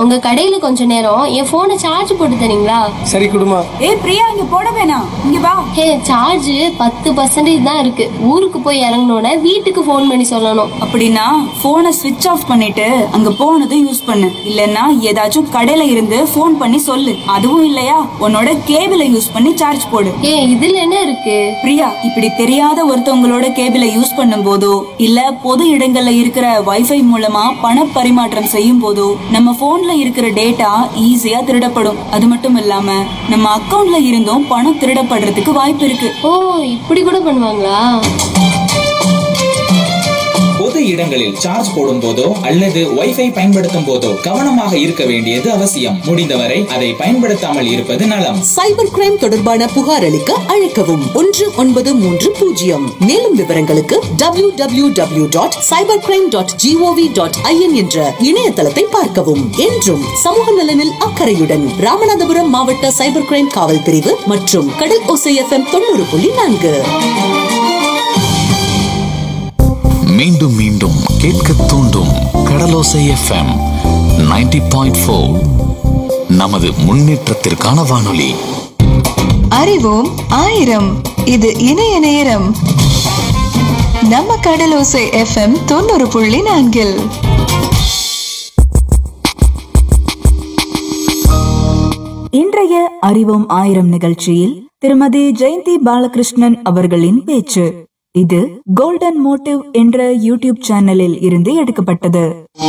உங்க கடையில கொஞ்ச நேரம் என் போனை சார்ஜ் போட்டு தரீங்களா சரி குடுமா ஏய் பிரியா இங்க போட வேணாம் இங்க வா ஹே சார்ஜ் பத்து பர்சன்டேஜ் தான் இருக்கு ஊருக்கு போய் இறங்கினோட வீட்டுக்கு ஃபோன் பண்ணி சொல்லணும் அப்படின்னா போனை ஸ்விட்ச் ஆஃப் பண்ணிட்டு அங்க போனதும் யூஸ் பண்ணு இல்லனா ஏதாச்சும் கடையில இருந்து ஃபோன் பண்ணி சொல்லு அதுவும் இல்லையா உன்னோட கேபிளை யூஸ் பண்ணி சார்ஜ் போடு ஏ இதுல என்ன இருக்கு பிரியா இப்படி தெரியாத ஒருத்தவங்களோட கேபிளை யூஸ் பண்ணும் போதோ இல்ல பொது இடங்கள்ல இருக்கிற வைஃபை மூலமா பண பரிமாற்றம் செய்யும் போதோ நம்ம போன்ல இருக்கிற டேட்டா ஈஸியா திருடப்படும் அது மட்டும் இல்லாம நம்ம அக்கவுண்ட்ல இருந்தும் பணம் திருடப்படுறதுக்கு வாய்ப்பு இருக்கு ஓ இப்படி கூட பண்ணுவாங்களா பொது இடங்களில் சார்ஜ் போடும் போதோ அல்லது வைஃபை பயன்படுத்தும் போதோ கவனமாக இருக்க வேண்டியது அவசியம் முடிந்தவரை அதை பயன்படுத்தாமல் இருப்பது நலம் சைபர் கிரைம் தொடர்பான புகார் அளிக்க அழைக்கவும் ஒன்று ஒன்பது மூன்று பூஜ்ஜியம் மேலும் விவரங்களுக்கு W W W dot cyber crime dot gov dot in என்ற இணையதளத்தை பார்க்கவும் என்றும் சமூக நலனில் அக்கறையுடன் ராமநாதபுரம் மாவட்ட சைபர் கிரைம் காவல் பிரிவு மற்றும் கடல் ஓசை எஃப்எம் தொண்ணூறு புள்ளி நான்கு மீண்டும் மீண்டும் கேட்க தூண்டும் கடலோசை எஃப்எம் 90.4 பாயிண்ட் நமது முன்னேற்றத்திற்கான வானொலி அறிவோம் ஆயிரம் இது இணைய நேரம் நம்ம கடலோசை எஃப்எம் தொண்ணூறு புள்ளி நான்கில் இன்றைய அறிவோம் ஆயிரம் நிகழ்ச்சியில் திருமதி ஜெயந்தி பாலகிருஷ்ணன் அவர்களின் பேச்சு இது கோல்டன் மோட்டிவ் என்ற யூடியூப் சேனலில் இருந்து எடுக்கப்பட்டது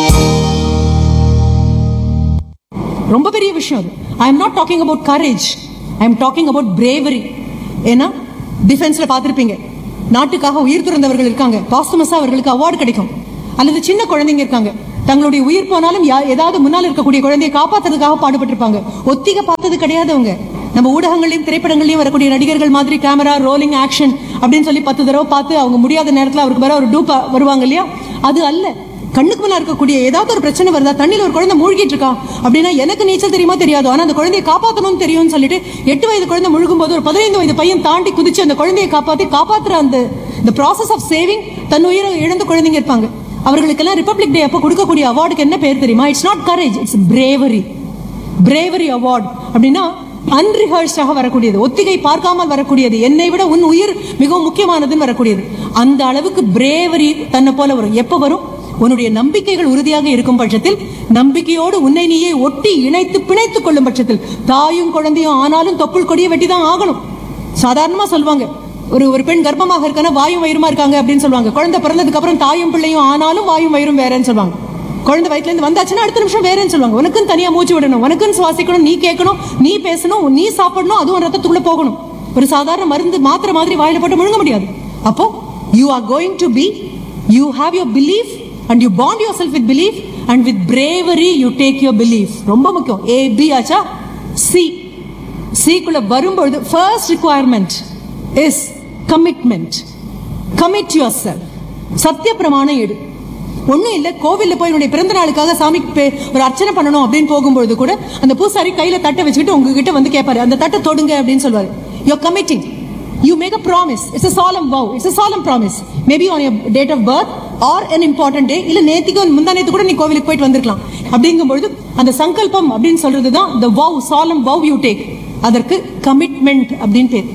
ரொம்ப பெரிய விஷயம் அது I am not talking about courage I am talking about bravery ஏன்னா டிஃபென்ஸ்ல பார்த்துருப்பீங்க நாட்டுக்காக உயிர் துறந்தவர்கள் இருக்காங்க பாஸ்டமஸா அவர்களுக்கு அவார்டு கிடைக்கும் அல்லது சின்ன குழந்தைங்க இருக்காங்க தங்களுடைய உயிர் போனாலும் யா- ஏதாவது முன்னால் இருக்கக்கூடிய குழந்தையை காப்பாத்துறதுக்காக பாடுபட்டிருப்பாங்க ஒத்திக பார்த்தது கிடையாது அவங்க நம்ம ஊடகங்களையும் திரைப்படங்களையும் வரக்கூடிய நடிகர்கள் மாதிரி கேமரா ரோலிங் ஆக்ஷன் அப்படின்னு சொல்லி பத்து தடவை பார்த்து அவங்க முடியாத நேரத்தில் அவருக்கு வர ஒரு டூப் வருவாங்க இல்லையா அது அல்ல கண்ணுக்கு முன்னா இருக்கக்கூடிய ஏதாவது ஒரு பிரச்சனை வருதா தண்ணியில ஒரு குழந்தை மூழ்கிட்டு இருக்கா அப்படின்னா எனக்கு நீச்சல் தெரியுமா தெரியாது ஆனா அந்த குழந்தையை காப்பாத்தணும்னு தெரியும்னு சொல்லிட்டு எட்டு வயது குழந்தை முழுகும் போது ஒரு பதினைந்து வயது பையன் தாண்டி குதிச்சு அந்த குழந்தையை காப்பாத்தி காப்பாத்துற அந்த இந்த ப்ராசஸ் ஆஃப் சேவிங் தன் உயிரை இழந்த குழந்தைங்க இருப்பாங்க அவர்களுக்கெல்லாம் ரிப்பப்ளிக் டே அப்போ கொடுக்கக்கூடிய அவார்டுக்கு என்ன பேர் தெரியுமா it's not courage it's bravery bravery award அப்படின்னா அன்ரிஹர்ஸ்டாக வரக்கூடியது ஒத்திகை பார்க்காமல் வரக்கூடியது என்னை விட உன் உயிர் மிகவும் முக்கியமானதுன்னு வரக்கூடியது அந்த அளவுக்கு பிரேவரி தன்னை போல வரும் எப்ப வரும் உன்னுடைய நம்பிக்கைகள் உறுதியாக இருக்கும் பட்சத்தில் நம்பிக்கையோடு உன்னை நீயே ஒட்டி இணைத்து பிணைத்துக் கொள்ளும் பட்சத்தில் தாயும் குழந்தையும் ஆனாலும் தொப்புள் கொடியை வெட்டி தான் ஆகணும் சாதாரணமா சொல்லுவாங்க ஒரு ஒரு பெண் கர்ப்பமாக இருக்கானா வாயும் வயிறுமா இருக்காங்க அப்படின்னு சொல்லுவாங்க குழந்தை பிறந்ததுக்கு அப்புறம் தாயும் பிள்ளையும் ஆனாலும் வாயும் வயிறும் வேறேன்னு சொல்லுவாங்க குழந்தை வயிற்றுல இருந்து வந்தாச்சுன்னா அடுத்த நிமிஷம் வேறேன்னு சொல்லுவாங்க உனக்குன்னு தனியா மூச்சு விடணும் உனக்குன்னு சுவாசிக்கணும் நீ கேட்கணும் நீ பேசணும் நீ சாப்பிடணும் அதுவும் ரத்தத்துக்குள்ள போகணும் ஒரு சாதாரண மருந்து மாத்திரை மாதிரி வாயில போட்டு முழுங்க முடியாது அப்போ you are going to be you have your belief and you bond yourself with belief and with bravery you take your belief ரொம்ப முக்கியம் ஏ பி ஆச்சா சி சிக்குள்ள வரும்பொழுது first requirement is commitment commit your self சத்திய பிரமாணம் எடு ஒண்ணும் இல்ல கோவில்ல போய் என்னுடைய பிறந்த நாளுக்காக சாமிக்கு பே- ஒரு அர்ச்சனை பண்ணணும் அப்படின்னு போகும்பொழுது கூட அந்த பூசாரி கையில தட்டை வச்சுக்கிட்டு உங்ககிட்ட வந்து கேட்பாரு அந்த தட்டை தொடுங்க அப்படின்னு சொல்வாரு you committing you make a promise it's a solemn vow it's a solemn promise maybe on your date of birth or an important day இல்ல நேத்திக்கு முந்தா நேத்து கூட நீ கோவிலுக்கு போயிட்டு வந்திருக்கலாம் அப்படிங்கும்பொழுது அந்த சங்கல்பம் அப்படின்னு சொல்றது தான் the vow solemn vow you take அதற்கு கமிட்மெண்ட் அப்படின்னு பேர்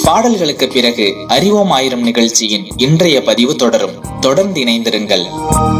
பாடல்களுக்கு பிறகு அறிவோம் ஆயிரம் நிகழ்ச்சியின் இன்றைய பதிவு தொடரும் தொடர்ந்து இணைந்திருங்கள்